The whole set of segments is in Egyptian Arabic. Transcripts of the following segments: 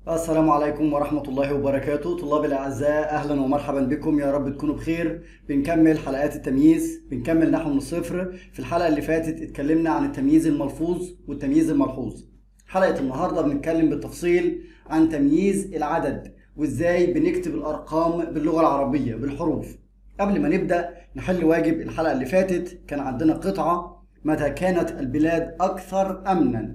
السلام عليكم ورحمة الله وبركاته طلاب الأعزاء أهلا ومرحبا بكم يا رب تكونوا بخير بنكمل حلقات التمييز بنكمل نحو من الصفر في الحلقة اللي فاتت اتكلمنا عن التمييز الملفوظ والتمييز الملحوظ حلقة النهاردة بنتكلم بالتفصيل عن تمييز العدد وازاي بنكتب الأرقام باللغة العربية بالحروف قبل ما نبدأ نحل واجب الحلقة اللي فاتت كان عندنا قطعة متى كانت البلاد أكثر أمنا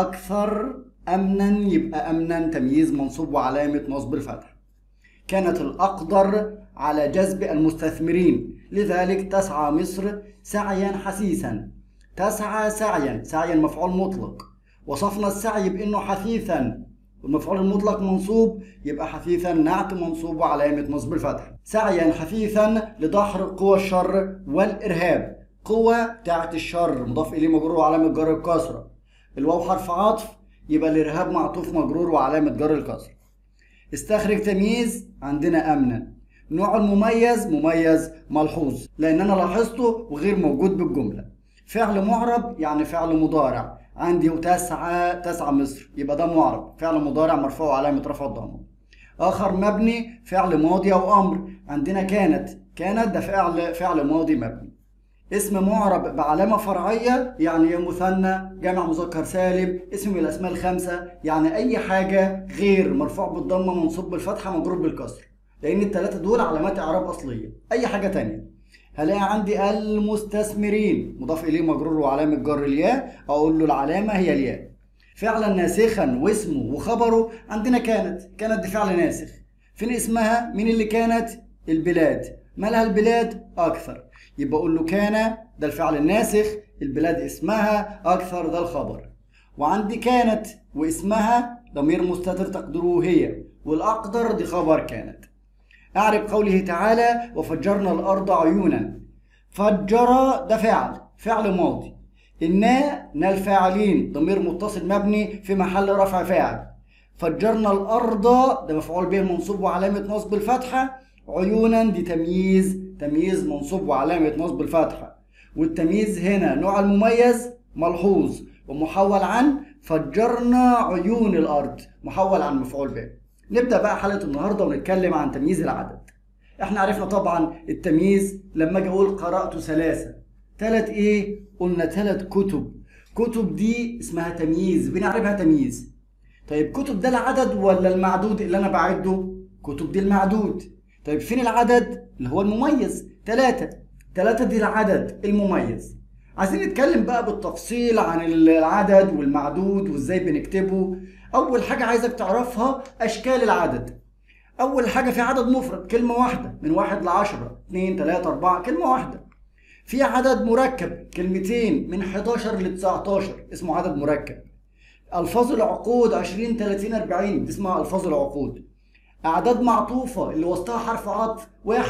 أكثر أمنا يبقى أمنا تمييز منصوب وعلامة نصب الفتح كانت الأقدر على جذب المستثمرين لذلك تسعى مصر سعيا حثيثا تسعى سعيا سعيا مفعول مطلق وصفنا السعي بأنه حثيثا والمفعول المطلق منصوب يبقى حثيثا نعت منصوب وعلامة نصب الفتح سعيا حثيثا لدحر قوى الشر والإرهاب قوة بتاعت الشر مضاف إليه مجرور وعلامة جر الكسرة الواو حرف عطف يبقى الإرهاب معطوف مجرور وعلامة جر الكسر استخرج تمييز عندنا أمنا نوع المميز مميز ملحوظ لأن أنا لاحظته وغير موجود بالجملة فعل معرب يعني فعل مضارع عندي تسعى تسعى مصر يبقى ده معرب فعل مضارع مرفوع علامة رفع الضمة آخر مبني فعل ماضي أو أمر عندنا كانت كانت ده فعل فعل ماضي مبني اسم معرب بعلامة فرعية يعني مثنى جمع مذكر سالم اسم من الأسماء الخمسة يعني أي حاجة غير مرفوع بالضمة منصوب بالفتحة مجرور بالكسر لأن الثلاثة دول علامات إعراب أصلية أي حاجة تانية هلاقي عندي المستثمرين مضاف إليه مجرور وعلامة جر الياء أقول له العلامة هي الياء فعلا ناسخا واسمه وخبره عندنا كانت كانت دي فعل ناسخ فين اسمها مين اللي كانت البلاد مالها البلاد أكثر يبقى أقول له كان ده الفعل الناسخ البلاد اسمها أكثر ده الخبر وعندي كانت واسمها ضمير مستتر تقدره هي والأقدر دي خبر كانت أعرف قوله تعالى وفجرنا الأرض عيونا فجر ده فعل فعل ماضي النا نا الفاعلين ضمير متصل مبني في محل رفع فاعل فجرنا الأرض ده مفعول به منصوب وعلامة نصب الفتحة عيونا دي تمييز تمييز منصوب وعلامة نصب الفتحة والتمييز هنا نوع المميز ملحوظ ومحول عن فجرنا عيون الأرض محول عن مفعول به نبدأ بقى حلقة النهاردة ونتكلم عن تمييز العدد احنا عرفنا طبعا التمييز لما اجي اقول قرأت ثلاثة ثلاث ايه قلنا ثلاث كتب كتب دي اسمها تمييز بنعرفها تمييز طيب كتب ده العدد ولا المعدود اللي انا بعده كتب دي المعدود طيب فين العدد اللي هو المميز ثلاثة ثلاثة دي العدد المميز عايزين نتكلم بقى بالتفصيل عن العدد والمعدود وازاي بنكتبه اول حاجة عايزك تعرفها اشكال العدد اول حاجة في عدد مفرد كلمة واحدة من واحد لعشرة اتنين تلاتة اربعة كلمة واحدة في عدد مركب كلمتين من 11 ل 19 اسمه عدد مركب الفاظ العقود 20 30 40 دي اسمها الفاظ العقود أعداد معطوفة اللي وسطها حرف عطف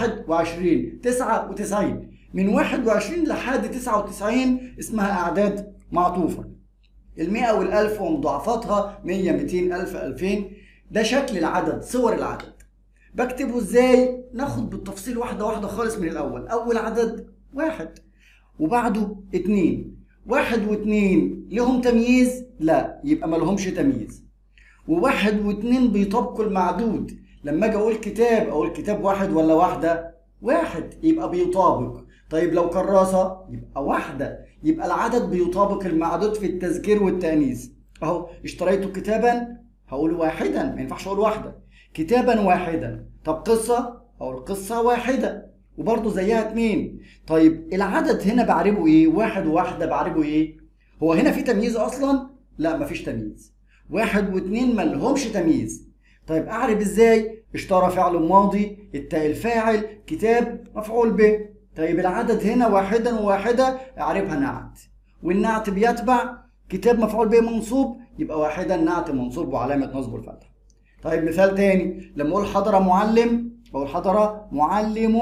21 99 من 21 لحد 99 اسمها أعداد معطوفة المئة والألف ومضاعفاتها 100 200 ألف 2000 ده شكل العدد صور العدد بكتبه ازاي ناخد بالتفصيل واحدة واحدة خالص من الأول أول عدد واحد وبعده اتنين واحد واتنين لهم تمييز لا يبقى ما لهمش تمييز وواحد واتنين بيطابقوا المعدود لما اجي اقول كتاب اقول كتاب واحد ولا واحده واحد يبقى بيطابق طيب لو كراسه يبقى واحده يبقى العدد بيطابق المعدود في التذكير والتانيث اهو اشتريت كتابا هقول واحدا ما ينفعش اقول واحده كتابا واحدا طب قصه اقول قصه واحده وبرضه زيها اتنين طيب العدد هنا بعربه ايه واحد وواحده بعربه ايه هو هنا في تمييز اصلا لا مفيش تمييز واحد واتنين ملهمش تمييز طيب اعرف ازاي اشترى فعل ماضي التاء الفاعل كتاب مفعول به طيب العدد هنا واحدا وواحدة اعرفها نعت والنعت بيتبع كتاب مفعول به منصوب يبقى واحدا نعت منصوب وعلامة نصب الفتح طيب مثال تاني لما اقول حضر معلم بقول حضر معلم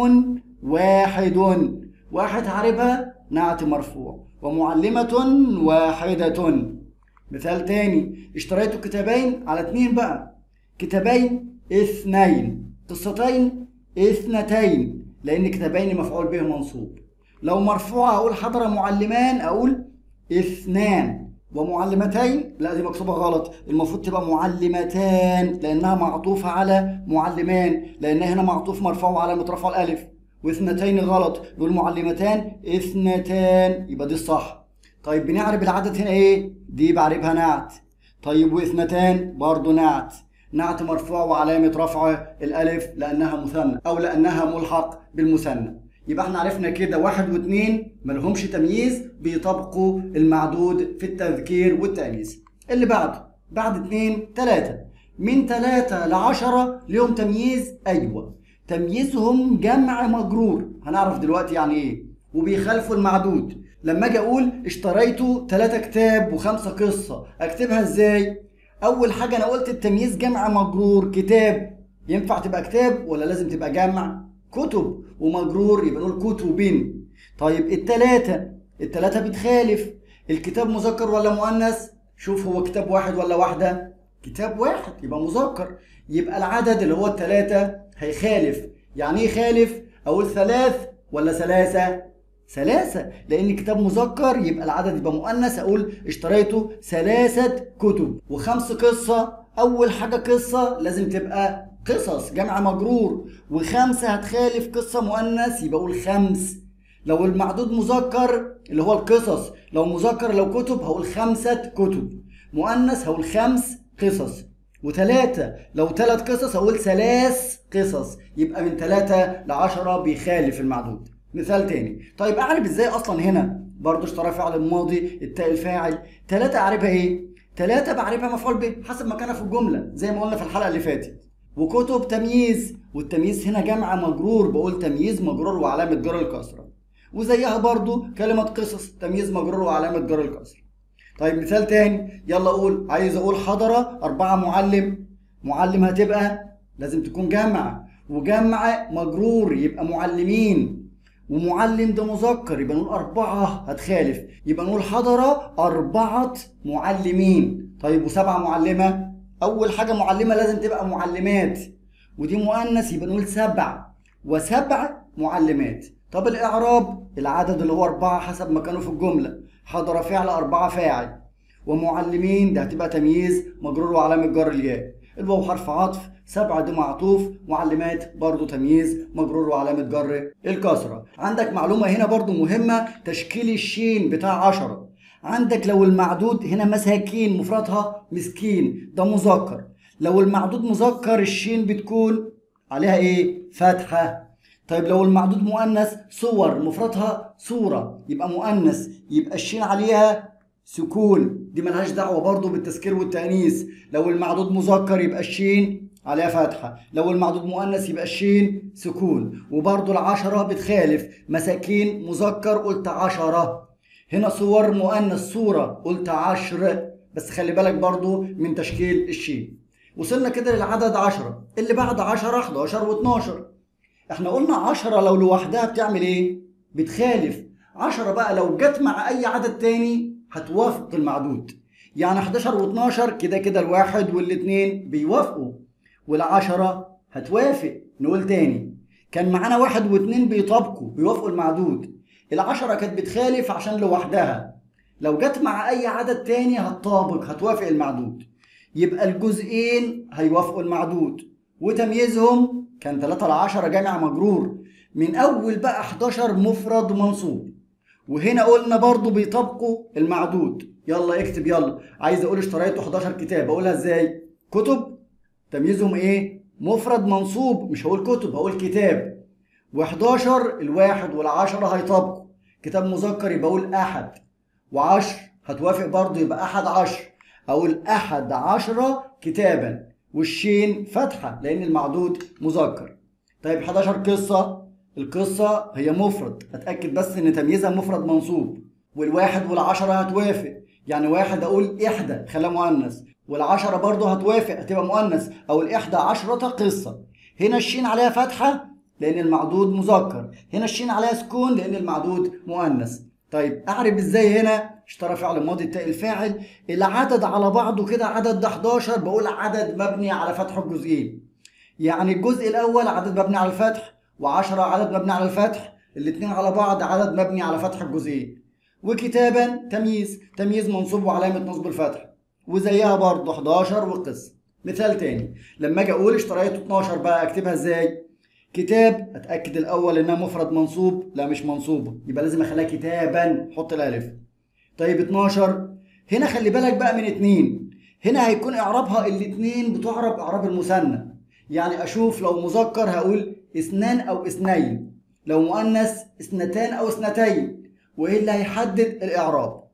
واحد واحد عارفها نعت مرفوع ومعلمة واحدة مثال تاني اشتريت كتابين على اتنين بقى كتابين اثنين قصتين اثنتين لان كتابين مفعول به منصوب لو مرفوع اقول حضر معلمان اقول اثنان ومعلمتين لا دي مكتوبة غلط المفروض تبقى معلمتان لأنها معطوفة على معلمان لأن هنا معطوف مرفوع وعلامة رفع الألف واثنتين غلط نقول معلمتان اثنتان يبقى دي الصح طيب بنعرب العدد هنا ايه دي بعربها نعت طيب واثنتان برضو نعت نعت مرفوع وعلامة رفعه الألف لأنها مثنى أو لأنها ملحق بالمثنى يبقى احنا عرفنا كده واحد واثنين ملهمش تمييز بيطبقوا المعدود في التذكير والتأنيث اللي بعده بعد اثنين ثلاثة من ثلاثة لعشرة ليهم تمييز أيوة تمييزهم جمع مجرور هنعرف دلوقتي يعني ايه وبيخالفوا المعدود لما اجي اقول اشتريت ثلاثة كتاب وخمسة قصة اكتبها ازاي اول حاجة انا قلت التمييز جمع مجرور كتاب ينفع تبقى كتاب ولا لازم تبقى جمع كتب ومجرور يبقى نقول كتب طيب التلاتة التلاتة بتخالف الكتاب مذكر ولا مؤنث شوف هو كتاب واحد ولا واحدة كتاب واحد يبقى مذكر يبقى العدد اللي هو التلاتة هيخالف يعني ايه خالف اقول ثلاث ولا ثلاثة ثلاثة لأن كتاب مذكر يبقى العدد يبقى مؤنث أقول اشتريته ثلاثة كتب وخمس قصة أول حاجة قصة لازم تبقى قصص جمع مجرور وخمسة هتخالف قصة مؤنث يبقى أقول خمس لو المعدود مذكر اللي هو القصص لو مذكر لو كتب هقول خمسة كتب مؤنث هقول خمس قصص وثلاثة لو ثلاث قصص هقول ثلاث قصص يبقى من ثلاثة لعشرة بيخالف المعدود مثال تاني طيب اعرف ازاي اصلا هنا برضه اشترى فعل الماضي التاء الفاعل ثلاثة اعرفها ايه ثلاثة بعرفها مفعول به حسب مكانها في الجملة زي ما قلنا في الحلقة اللي فاتت وكتب تمييز والتمييز هنا جمع مجرور بقول تمييز مجرور وعلامة جر الكسرة وزيها برضو كلمة قصص تمييز مجرور وعلامة جر الكسرة طيب مثال تاني يلا قول عايز اقول حضرة أربعة معلم معلم هتبقى لازم تكون جمع وجمع مجرور يبقى معلمين ومعلم ده مذكر يبقى نقول أربعة هتخالف يبقى نقول حضرة أربعة معلمين طيب وسبعة معلمة أول حاجة معلمة لازم تبقى معلمات ودي مؤنث يبقى نقول سبع وسبع معلمات طب الإعراب العدد اللي هو أربعة حسب مكانه في الجملة حضر فعل أربعة فاعل ومعلمين ده هتبقى تمييز مجرور وعلامة جر الياء الواو حرف عطف سبعة دي معطوف معلمات برضو تمييز مجرور وعلامة جر الكسرة عندك معلومة هنا برضو مهمة تشكيل الشين بتاع عشرة عندك لو المعدود هنا مساكين مفردها مسكين ده مذكر لو المعدود مذكر الشين بتكون عليها ايه فتحة طيب لو المعدود مؤنث صور مفردها صورة يبقى مؤنث يبقى الشين عليها سكون دي ملهاش دعوة برضو بالتذكير والتأنيث لو المعدود مذكر يبقى الشين عليها فتحة لو المعدود مؤنث يبقى الشين سكون وبرضو العشرة بتخالف مساكين مذكر قلت عشرة هنا صور مؤنث صورة قلت عشر بس خلي بالك برضو من تشكيل الشين وصلنا كده للعدد عشرة اللي بعد عشرة 11 و12 احنا قلنا عشرة لو لوحدها بتعمل ايه بتخالف عشرة بقى لو جت مع اي عدد تاني هتوافق المعدود يعني 11 و12 كده كده الواحد والاثنين بيوافقوا والعشرة هتوافق نقول تاني كان معانا واحد واثنين بيطابقوا بيوافقوا المعدود العشرة كانت بتخالف عشان لوحدها لو جت مع أي عدد تاني هتطابق هتوافق المعدود يبقى الجزئين هيوافقوا المعدود وتمييزهم كان 3 ل 10 جامع مجرور من أول بقى 11 مفرد منصوب وهنا قلنا برضو بيطبقوا المعدود يلا اكتب يلا عايز اقول اشتريت 11 كتاب اقولها ازاي كتب تمييزهم ايه مفرد منصوب مش هقول كتب هقول كتاب و11 الواحد والعشرة هيطبقوا كتاب مذكر يبقى اقول احد وعشر هتوافق برضو يبقى احد عشر اقول احد عشرة كتابا والشين فتحة لان المعدود مذكر طيب 11 قصة القصة هي مفرد اتأكد بس ان تمييزها مفرد منصوب والواحد والعشرة هتوافق يعني واحد اقول احدى خليها مؤنث والعشرة برضه هتوافق هتبقى مؤنث او الاحدى عشرة قصة هنا الشين عليها فتحة لان المعدود مذكر هنا الشين عليها سكون لان المعدود مؤنث طيب اعرف ازاي هنا اشترى فعل ماضي التاء الفاعل العدد على بعضه كده عدد ده 11 بقول عدد مبني على فتح الجزئين يعني الجزء الاول عدد مبني على الفتح و10 عدد مبني على الفتح الاثنين على بعض عدد مبني على فتح الجزئين وكتابا تمييز تمييز منصوب وعلامة نصب الفتح وزيها برضه 11 وقسم مثال تاني لما اجي اقول اشتريت 12 بقى اكتبها ازاي كتاب اتاكد الاول انها مفرد منصوب لا مش منصوبه يبقى لازم اخليها كتابا حط الالف طيب 12 هنا خلي بالك بقى من اتنين هنا هيكون اعرابها الاتنين بتعرب اعراب المثنى يعني اشوف لو مذكر هقول اثنان او اثنين لو مؤنث اثنتان او اثنتين وايه اللي هيحدد الاعراب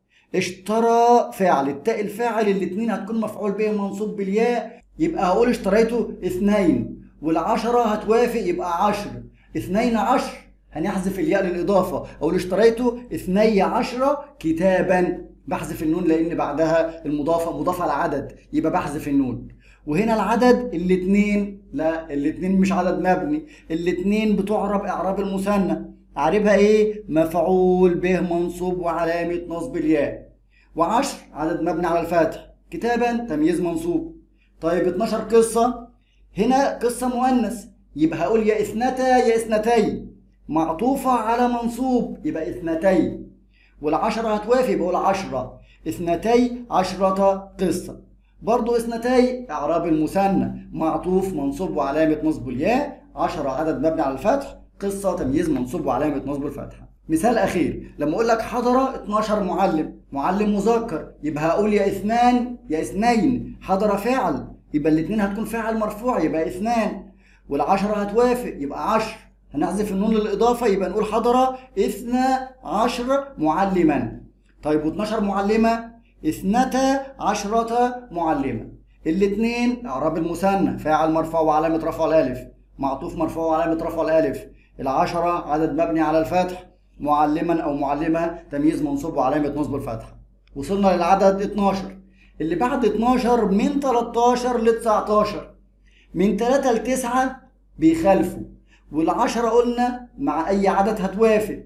اشترى فعل التاء الفاعل الاتنين هتكون مفعول به منصوب بالياء يبقى هقول اشتريته اثنين والعشرة هتوافق يبقى عشر اثنين عشر هنحذف الياء للإضافة أقول اشتريته اثني عشرة كتابا بحذف النون لأن بعدها المضافة مضافة العدد يبقى بحذف النون وهنا العدد الاتنين لا الاتنين مش عدد مبني الاتنين بتعرب إعراب المثنى أعربها إيه؟ مفعول به منصوب وعلامة نصب الياء وعشر عدد مبني على الفتح كتابا تمييز منصوب طيب 12 قصة هنا قصة مؤنث يبقى هقول يا اثنتا يا اثنتي معطوفة على منصوب يبقى اثنتي والعشرة هتوافي يبقى عشرة اثنتي عشرة قصة برضو اثنتي اعراب المثنى معطوف منصوب وعلامة نصب الياء عشرة عدد مبني على الفتح قصة تمييز منصوب وعلامة نصب الفتحة مثال أخير لما أقول لك حضر 12 معلم معلم مذكر يبقى هقول يا اثنان يا اثنين حضر فعل يبقى الاثنين هتكون فاعل مرفوع يبقى اثنان والعشرة هتوافق يبقى عشر هنحذف النون للإضافة يبقى نقول حضر اثنا عشر معلما طيب و12 معلمة اثنتا عشرة معلمة الاثنين اعراب المثنى فاعل مرفوع وعلامة رفع الألف معطوف مرفوع وعلامة رفع الألف العشرة عدد مبني على الفتح معلما أو معلمة تمييز منصوب وعلامة نصب الفتح وصلنا للعدد 12 اللي بعد 12 من 13 ل 19 من 3 ل 9 بيخالفوا والعشرة قلنا مع أي عدد هتوافق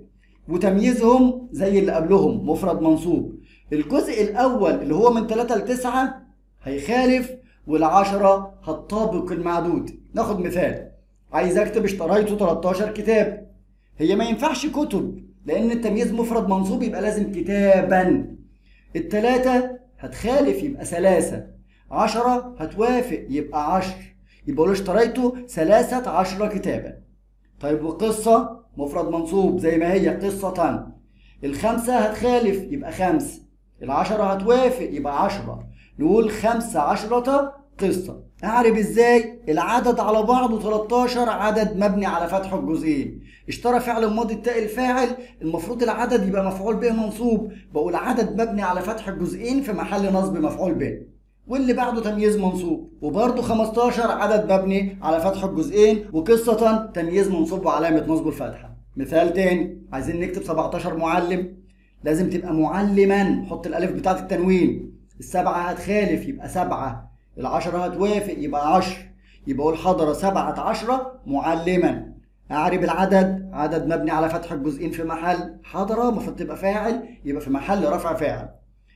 وتمييزهم زي اللي قبلهم مفرد منصوب الجزء الأول اللي هو من 3 ل 9 هيخالف والعشرة هتطابق المعدود ناخد مثال عايز اكتب اشتريته 13 كتاب هي ما ينفعش كتب لأن التمييز مفرد منصوب يبقى لازم كتابا التلاتة هتخالف يبقى ثلاثة عشرة هتوافق يبقى عشر يبقى لو اشتريته ثلاثة عشر كتابا طيب وقصة مفرد منصوب زي ما هي قصة الخمسة هتخالف يبقى خمس العشرة هتوافق يبقى عشرة نقول خمسة عشرة قصة أعرف إزاي العدد على بعضه 13 عدد مبني على فتح الجزئين اشترى فعل الماضي التاء الفاعل المفروض العدد يبقى مفعول به منصوب بقول عدد مبني على فتح الجزئين في محل نصب مفعول به واللي بعده تمييز منصوب وبرده 15 عدد مبني على فتح الجزئين وقصة تمييز منصوب وعلامة نصب الفتحة مثال تاني عايزين نكتب 17 معلم لازم تبقى معلما حط الألف بتاعت التنوين السبعة هتخالف يبقى سبعة العشرة هتوافق يبقى عشر يبقى أقول حضر سبعة عشرة معلما أعرب العدد عدد مبني على فتح الجزئين في محل حضر المفروض تبقى فاعل يبقى في محل رفع فاعل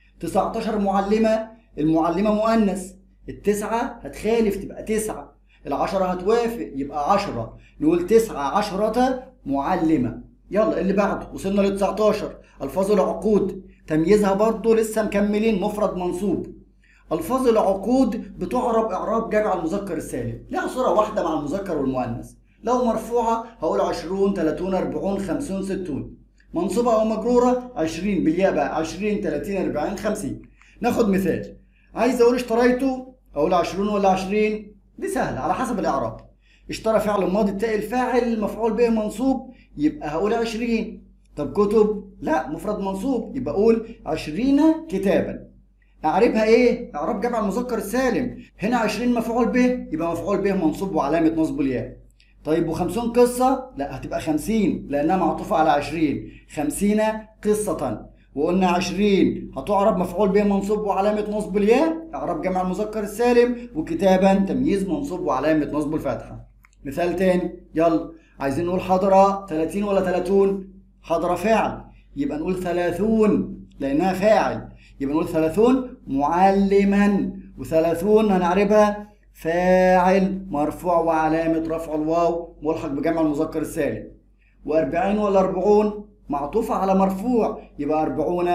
19 معلمة المعلمة مؤنث التسعة هتخالف تبقى تسعة العشرة هتوافق يبقى عشرة نقول تسعة عشرة معلمة يلا اللي بعده وصلنا ل 19 ألفاظ العقود تمييزها برضه لسه مكملين مفرد منصوب ألفاظ العقود بتعرب إعراب جمع المذكر السالم لها صورة واحدة مع المذكر والمؤنث لو مرفوعة هقول 20 30 40 50 60 منصوبة أو مجرورة 20 بالياء بقى 20 30 40 50 ناخد مثال عايز أقول اشتريته أقول 20 ولا 20 دي سهلة على حسب الإعراب اشترى فعل الماضي التاء الفاعل المفعول به منصوب يبقى هقول 20 طب كتب لا مفرد منصوب يبقى أقول 20 كتابا اعربها ايه اعراب جمع المذكر السالم هنا 20 مفعول به يبقى مفعول به منصوب وعلامه نصب الياء طيب و50 قصه لا هتبقى 50 لانها معطوفه على 20 50 قصه وقلنا 20 هتعرب مفعول به منصوب وعلامه نصب الياء اعراب جمع المذكر السالم وكتابا تمييز منصوب وعلامه نصب الفتحه مثال تاني يلا عايزين نقول حضرة 30 ولا 30 حضرة فاعل يبقى نقول 30 لانها فاعل يبقى نقول ثلاثون معلما وثلاثون هنعربها فاعل مرفوع وعلامة رفع الواو ملحق بجمع المذكر السالم وأربعين ولا أربعون معطوفة على مرفوع يبقى أربعون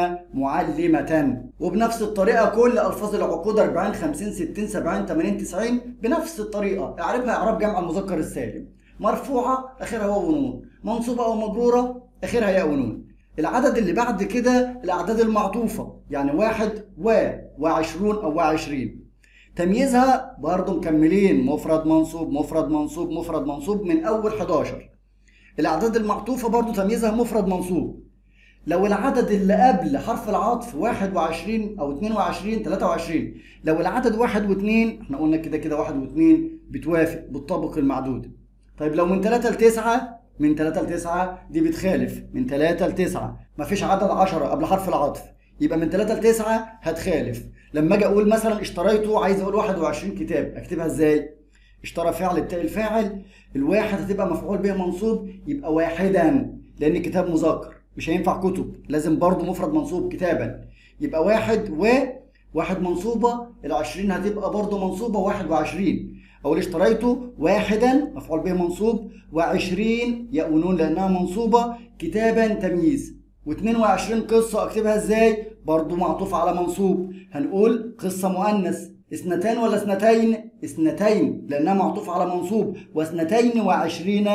معلمة وبنفس الطريقة كل ألفاظ العقود 40 50 60 70 80 90 بنفس الطريقة اعرفها إعراب جمع المذكر السالم مرفوعة آخرها واو ونون منصوبة أو مجرورة آخرها ياء ونون العدد اللي بعد كده الأعداد المعطوفة يعني واحد و وعشرون أو وعشرين تمييزها برضه مكملين مفرد منصوب مفرد منصوب مفرد منصوب من أول 11 الأعداد المعطوفة برضه تمييزها مفرد منصوب لو العدد اللي قبل حرف العطف 21 أو 22 23 لو العدد واحد واثنين احنا قلنا كده كده واحد واثنين بتوافق بتطابق المعدود طيب لو من 3 ل 9 من 3 ل 9 دي بتخالف من 3 ل 9 مفيش عدد 10 قبل حرف العطف يبقى من 3 ل 9 هتخالف لما اجي اقول مثلا اشتريته عايز اقول 21 كتاب اكتبها ازاي اشترى فعل بتاع الفاعل الواحد هتبقى مفعول به منصوب يبقى واحدا لان كتاب مذكر مش هينفع كتب لازم برضه مفرد منصوب كتابا يبقى واحد و واحد منصوبة العشرين هتبقى برضه منصوبة واحد وعشرين أو اللي اشتريته واحدا مفعول به منصوب وعشرين يأونون لأنها منصوبة كتابا تمييز و22 قصة أكتبها إزاي؟ برضو معطوف على منصوب هنقول قصة مؤنث اثنتان ولا اثنتين؟ اثنتين لأنها معطوف على منصوب واثنتين وعشرين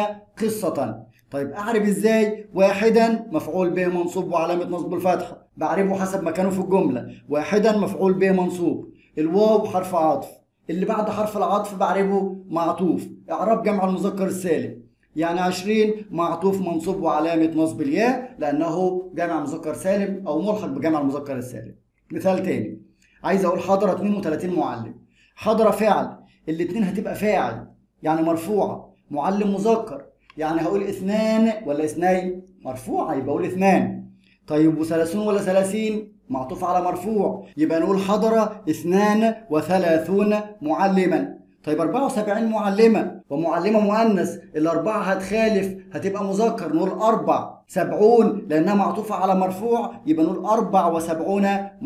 قصة طيب أعرب إزاي؟ واحدا مفعول به منصوب وعلامة نصب الفتحة بعربه حسب مكانه في الجملة واحدا مفعول به منصوب الواو حرف عطف اللي بعد حرف العطف بعربه معطوف إعراب جمع المذكر السالم يعني 20 معطوف منصوب وعلامة نصب الياء لأنه جمع مذكر سالم أو ملحق بجمع المذكر السالم مثال تاني عايز أقول حضرة 32 معلم حضرة فعل الاتنين هتبقى فاعل يعني مرفوعة معلم مذكر يعني هقول اثنان ولا اثنين مرفوعة يبقى أقول اثنان طيب وثلاثون ولا ثلاثين معطوف على مرفوع يبقى نقول حضر اثنان وثلاثون معلما طيب 74 معلمة ومعلمة مؤنث الأربعة هتخالف هتبقى مذكر نقول أربع سبعون لأنها معطوفة على مرفوع يبقى نقول أربع وسبعون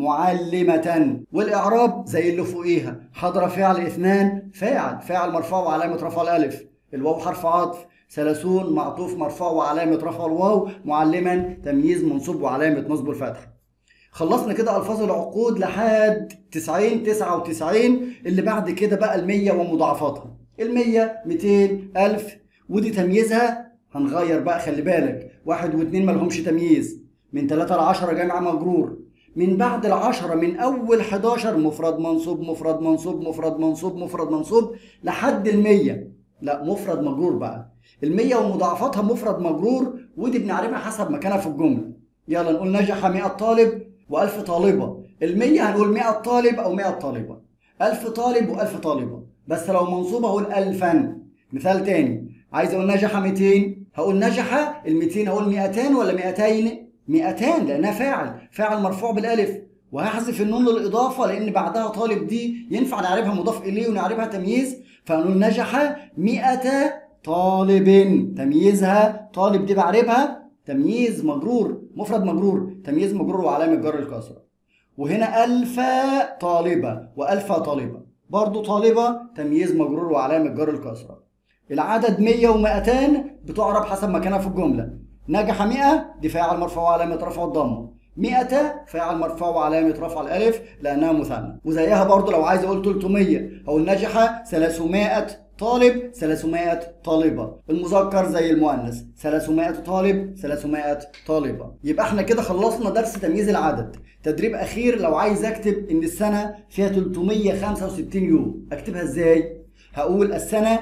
معلمة والإعراب زي اللي فوقيها حضر فعل اثنان فاعل فاعل مرفوع وعلامة رفع الألف الواو حرف عطف ثلاثون معطوف مرفوع وعلامة رفع الواو معلما تمييز منصوب وعلامة نصب الفتح خلصنا كده الفاظ العقود لحد 90 99 اللي بعد كده بقى ال100 ومضاعفاتها ال100 200 1000 ودي تمييزها هنغير بقى خلي بالك واحد واثنين مالهمش تمييز من 3 ل 10 جمع مجرور من بعد العشرة من أول 11 مفرد منصوب مفرد منصوب مفرد منصوب مفرد منصوب لحد المية لا مفرد مجرور بقى المية ومضاعفاتها مفرد مجرور ودي بنعرفها حسب مكانها في الجملة يلا نقول نجح 100 طالب و1000 طالبة المية هنقول 100 طالب أو 100 طالبة 1000 طالب و1000 طالبة بس لو منصوبة هقول ألفا مثال تاني عايز أقول نجح 200 هقول نجح ال 200 هقول 200 ولا 200 200 لأنها فاعل فاعل مرفوع بالألف وهحذف النون للإضافة لأن بعدها طالب دي ينفع نعربها مضاف إليه ونعربها تمييز فهنقول نجح 100 طالب تمييزها طالب دي بعربها تمييز مجرور مفرد مجرور تمييز مجرور وعلامة جر الكسرة وهنا ألف طالبة وألف طالبة برضو طالبة تمييز مجرور وعلامة جر الكسرة العدد 100 و200 بتعرب حسب مكانها في الجملة نجح 100 دي فاعل مرفوع وعلامة رفع الضمة 100 فاعل مرفوع وعلامة رفع الألف لأنها مثنى وزيها برضو لو عايز أقول 300 أقول نجح 300 طالب 300 طالبة المذكر زي المؤنث 300 طالب 300 طالبة يبقى احنا كده خلصنا درس تمييز العدد تدريب أخير لو عايز أكتب إن السنة فيها 365 يوم أكتبها إزاي؟ هقول السنة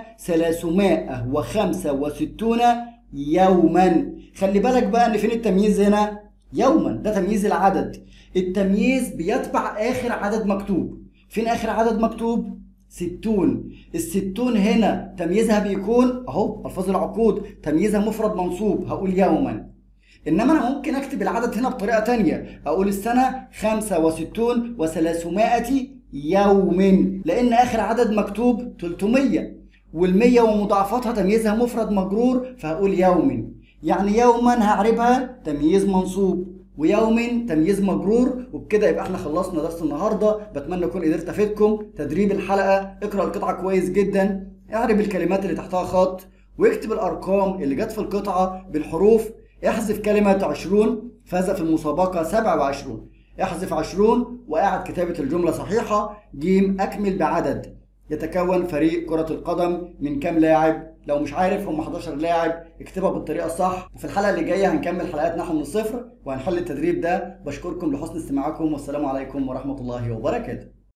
365 يوما خلي بالك بقى إن فين التمييز هنا؟ يوما ده تمييز العدد التمييز بيتبع آخر عدد مكتوب فين آخر عدد مكتوب؟ ستون الستون هنا تمييزها بيكون اهو الفاظ العقود تمييزها مفرد منصوب هقول يوما انما انا ممكن اكتب العدد هنا بطريقه تانية اقول السنه خمسة وستون وثلاثمائة يوم لان اخر عدد مكتوب 300 والمية ومضاعفاتها تمييزها مفرد مجرور فهقول يوم يعني يوما هعربها تمييز منصوب ويوم تمييز مجرور وبكده يبقى احنا خلصنا درس النهارده بتمنى اكون قدرت افيدكم تدريب الحلقه اقرا القطعه كويس جدا اعرب الكلمات اللي تحتها خط واكتب الارقام اللي جت في القطعه بالحروف احذف كلمة عشرون فاز في المسابقة 27 احذف عشرون وأعد كتابة الجملة صحيحة جيم أكمل بعدد يتكون فريق كرة القدم من كام لاعب لو مش عارف هم 11 لاعب اكتبها بالطريقة الصح وفي الحلقة اللي جاية هنكمل حلقات نحو من الصفر وهنحل التدريب ده بشكركم لحسن استماعكم والسلام عليكم ورحمة الله وبركاته